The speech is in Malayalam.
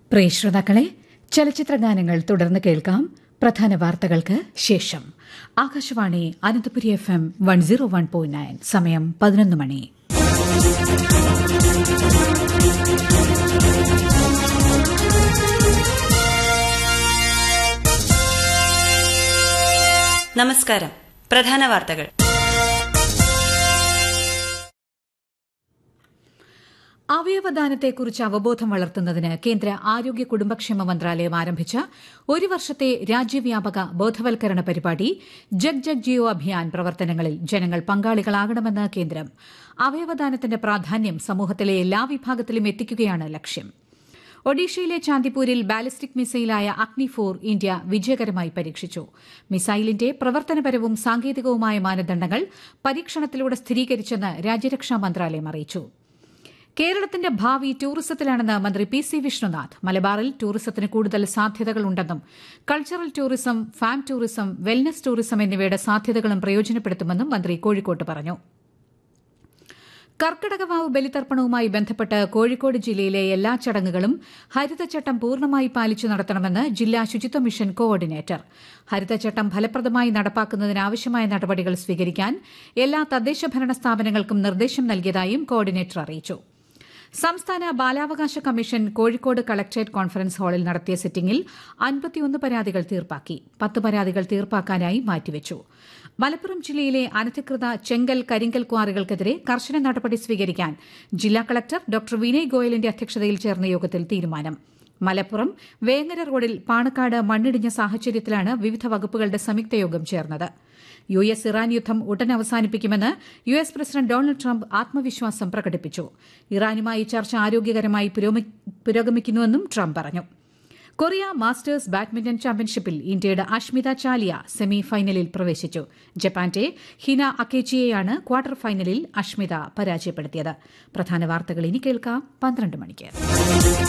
പ്രിയ ശ്രോതാക്കളെ ചലച്ചിത്ര ഗാനങ്ങൾ തുടർന്ന് കേൾക്കാം പ്രധാന വാർത്തകൾക്ക് ശേഷം Akashvani Ananthapuri F M one zero one point nine സമയം പതിനൊന്ന് മണി നമസ്കാരം പ്രധാന വാർത്തകൾ അവയവദാനത്തെക്കുറിച്ച് അവബോധം വളർത്തുന്നതിന് കേന്ദ്ര ആരോഗ്യ കുടുംബക്ഷേമ മന്ത്രാലയം ആരംഭിച്ച ഒരു വർഷത്തെ രാജ്യവ്യാപക ബോധവൽക്കരണ പരിപാടി ജഗ് ജഗ് ജിയോ അഭിയാൻ പ്രവർത്തനങ്ങളിൽ ജനങ്ങൾ പങ്കാളികളാകണമെന്ന് കേന്ദ്രം അവയവദാനത്തിന്റെ പ്രാധാന്യം സമൂഹത്തിലെ എല്ലാ വിഭാഗത്തിലും എത്തിക്കുകയാണ് ലക്ഷ്യം ഒഡീഷയിലെ ചാന്ദിപൂരിൽ ബാലിസ്റ്റിക് മിസൈലായ അഗ്നി ഫോർ ഇന്ത്യ വിജയകരമായി പരീക്ഷിച്ചു മിസൈലിന്റെ പ്രവർത്തനപരവും സാങ്കേതികവുമായ മാനദണ്ഡങ്ങൾ പരീക്ഷണത്തിലൂടെ സ്ഥിരീകരിച്ചെന്ന് രാജ്യരക്ഷാ മന്ത്രാലയം അറിയിച്ചു കേരളത്തിന്റെ ഭാവി ടൂറിസത്തിലാണെന്ന് മന്ത്രി പി സി വിഷ്ണുനാഥ് മലബാറിൽ ടൂറിസത്തിന് കൂടുതൽ സാധ്യതകളുണ്ടെന്നും cultural tourism farm tourism wellness tourism എന്നിവയുടെ സാധ്യതകളും പ്രയോജനപ്പെടുത്തുമെന്നും മന്ത്രി കോഴിക്കോട്ട് പറഞ്ഞു കർക്കിടകവാവ് ബലിതർപ്പണവുമായി ബന്ധപ്പെട്ട് കോഴിക്കോട് ജില്ലയിലെ എല്ലാ ചടങ്ങുകളും ഹരിതചട്ടം പൂർണ്ണമായി പാലിച്ചു നടത്തണമെന്ന് ജില്ലാ ശുചിത്വ മിഷൻ കോർഡിനേറ്റർ ഹരിതചട്ടം ഫലപ്രദമായി നടപ്പാക്കുന്നതിനാവശ്യമായ നടപടികൾ സ്വീകരിക്കാൻ എല്ലാ തദ്ദേശ ഭരണ സ്ഥാപനങ്ങൾക്കും നിർദ്ദേശം നൽകിയതായും കോർഡിനേറ്റർ അറിയിച്ചു സംസ്ഥാന ബാലാവകാശ കമ്മീഷൻ കോഴിക്കോട് കളക്ടറേറ്റ് കോൺഫറൻസ് ഹാളിൽ നടത്തിയ സിറ്റിംഗിൽ അൻപത്തിയൊന്ന് പരാതികൾ തീർപ്പാക്കി പത്ത് പരാതികൾ തീർപ്പാക്കാനായി മാറ്റിവച്ചു മലപ്പുറം ജില്ലയിലെ അനധികൃത ചെങ്കൽ കരിങ്കൽ ക്വാറികൾക്കെതിരെ കർശന നടപടി സ്വീകരിക്കാൻ ജില്ലാ കളക്ടർ ഡോക്ടർ വിനയ് ഗോയലിന്റെ അധ്യക്ഷതയിൽ ചേർന്ന യോഗത്തിൽ തീരുമാനം മലപ്പുറം വേങ്ങര റോഡിൽ പാണക്കാട് മണ്ണിടിഞ്ഞ സാഹചര്യത്തിലാണ് വിവിധ വകുപ്പുകളുടെ സംയുക്ത യോഗം ചേർന്നത് യു എസ് ഇറാൻ യുദ്ധം ഉടൻ അവസാനിപ്പിക്കുമെന്ന് U S president Donald Trump ആത്മവിശ്വാസം പ്രകടിപ്പിച്ചു ഇറാനുമായി ചർച്ച ആരോഗ്യകരമായി പുരോഗമിക്കുന്നുവെന്നും ട്രംപ് പറഞ്ഞു കൊറിയ മാസ്റ്റേഴ്സ് ബാഡ്മിന്റൺ ചാമ്പ്യൻഷിപ്പിൽ ഇന്ത്യയുടെ അഷ്മിത ചാലിയ സെമി ഫൈനലിൽ പ്രവേശിച്ചു ജപ്പാന്റെ ഹിന അക്കേച്ചിയെയാണ് ക്വാർട്ടർ ഫൈനലിൽ അഷ്മിത പരാജയപ്പെടുത്തിയത് പ്രധാന വാർത്തകൾ ഇനി കേൾക്കാം പന്ത്രണ്ട് മണിക്ക്